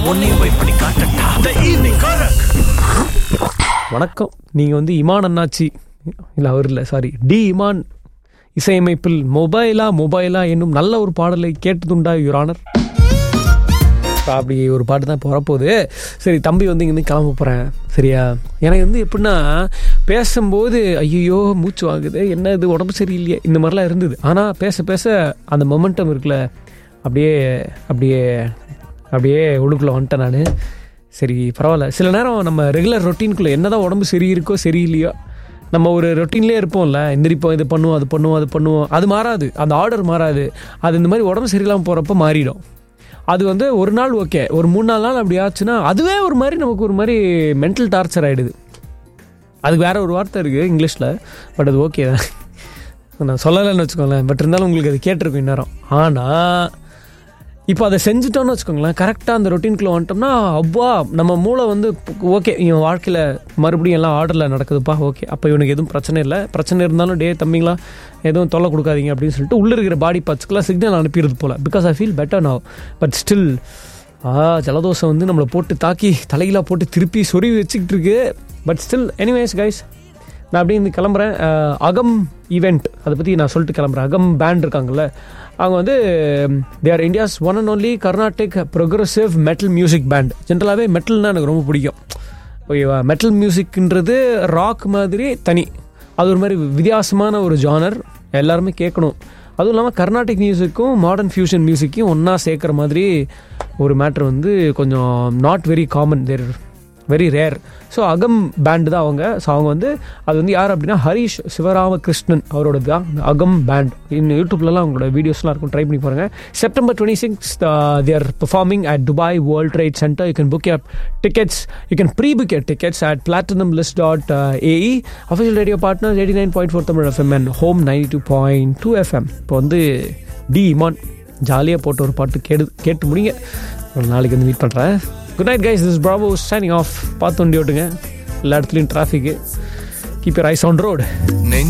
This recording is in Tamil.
உன்னையும் போய் பண்ணி காட்டட்டா த ஈவினிங் காரக் வணக்கம் நீங்கள் வந்து இமான் அண்ணாச்சி இல்லை அவர் இல்லை சாரி டி இமான் இசையமைப்பில் மொபைலா மொபைலா என்னும் நல்ல ஒரு பாடலை கேட்டதுண்டா யுவர் ஆனர் அப்படி ஒரு பாட்டு தான் இப்போ வரப்போகுது சரி தம்பி வந்து இங்கேருந்து கிளம்ப போகிறேன் சரியா எனக்கு வந்து எப்படின்னா பேசும்போது ஐயோ மூச்சு வாங்குது என்ன இது உடம்பு சரியில்லையே இந்த மாதிரிலாம் இருந்தது ஆனால் பேச பேச அந்த மொமெண்டம் இருக்குல்ல அப்படியே அப்படியே அப்படியே உள்ளுக்குள்ளே வந்துட்டேன் நான் சரி பரவாயில்ல சில நேரம் நம்ம ரெகுலர் ரொட்டீனுக்குள்ளே என்னதான் உடம்பு சரி இருக்கோ சரியில்லையோ நம்ம ஒரு ரொட்டீன்லேயே இருப்போம்ல எந்திரிப்போம் இது பண்ணுவோம் அது பண்ணுவோம் அது பண்ணுவோம் அது மாறாது அந்த ஆர்டர் மாறாது அது இந்த மாதிரி உடம்பு சரியில்லாமல் போகிறப்ப மாறிடும் அது வந்து ஒரு நாள் ஓகே ஒரு மூணு நாலு நாள் அப்படி ஆச்சுன்னா அதுவே ஒரு மாதிரி நமக்கு ஒரு மாதிரி மென்டல் டார்ச்சர் ஆகிடுது அதுக்கு வேற ஒரு வார்த்தை இருக்குது இங்கிலீஷில் பட் அது ஓகே தான் நான் சொல்லலைன்னு வச்சுக்கோங்களேன் பட் இருந்தாலும் உங்களுக்கு அது கேட்டிருக்கும் இந்நேரம் ஆனால் இப்போ அதை செஞ்சுட்டோம்னு வச்சுக்கோங்களேன் கரெக்டாக அந்த ரொட்டீனுக்குள்ளே வந்துட்டோம்னா அவ்வா நம்ம மூளை வந்து ஓகே இவன் வாழ்க்கையில் மறுபடியும் எல்லாம் ஆர்டரில் நடக்குதுப்பா ஓகே அப்போ இவனுக்கு எதுவும் பிரச்சனை இல்லை பிரச்சனை இருந்தாலும் டே தம்பிங்களா எதுவும் தொல்லை கொடுக்காதீங்க அப்படின்னு சொல்லிட்டு உள்ளே இருக்கிற பாடி பார்ட்ஸ்க்கெலாம் சிக்னல் அனுப்பிடுறது போல் because I feel better now but still ah ஜலதோஷம் வந்து நம்மளை போட்டு தாக்கி தலையில போட்டு திருப்பி சொருவி வச்சுக்கிட்டு இருக்கு பட் ஸ்டில் எனிவேஸ் கைஸ் நான் அப்படியே இந்த கிளம்புறேன் அஹ், அகம் ஈவெண்ட் அதை பற்றி நான் சொல்லிட்டு கிளம்புறேன் அகம் பேண்ட் இருக்காங்கல்ல அவங்க வந்து they're India's one and only Carnatic progressive metal music band ஜென்ரலாகவே மெட்டல்னால் எனக்கு ரொம்ப பிடிக்கும் ஓகேவா மெட்டல் மியூசிக்ன்றது ராக் மாதிரி தனி அது ஒரு மாதிரி வித்தியாசமான ஒரு ஜானர் எல்லாருமே கேட்கணும் அதுவும் இல்லாமல் கர்நாடிக் மியூசிக்கும் மாடர்ன் ஃபியூஷன் மியூசிக்கையும் ஒன்றா சேர்க்குற மாதிரி ஒரு மேட்ரு வந்து கொஞ்சம் not very common there very rare so Agam band தான் அவங்க ஸோ அவங்க வந்து அது வந்து யார் அப்படின்னா ஹரிஷ் சிவராமகிருஷ்ணன் அவரோட தான் இந்த அகம் பேண்ட் இன்னும் யூடியூப்லலாம் அவங்களோட வீடியோஸ்லாம் இருக்கும் ட்ரை பண்ணி பாருங்க September twenty six they're performing at Dubai World Trade Center you can book your tickets you can pre book your tickets at platinumlist dot AE official radio partner eighty nine point four Tamil FM and home ninety two point two FM இப்போ வந்து டி இமான் ஜாலியாக போட்ட ஒரு பாட்டு கேடு கேட்டு முடிங்க நாளைக்கு வந்து மீட் பண்ணுறேன் good night guys this Prabho signing off பார்த்து வண்டி ஓட்டுங்க எல்லா இடத்துலையும் டிராஃபிக்கு keep your eyes on road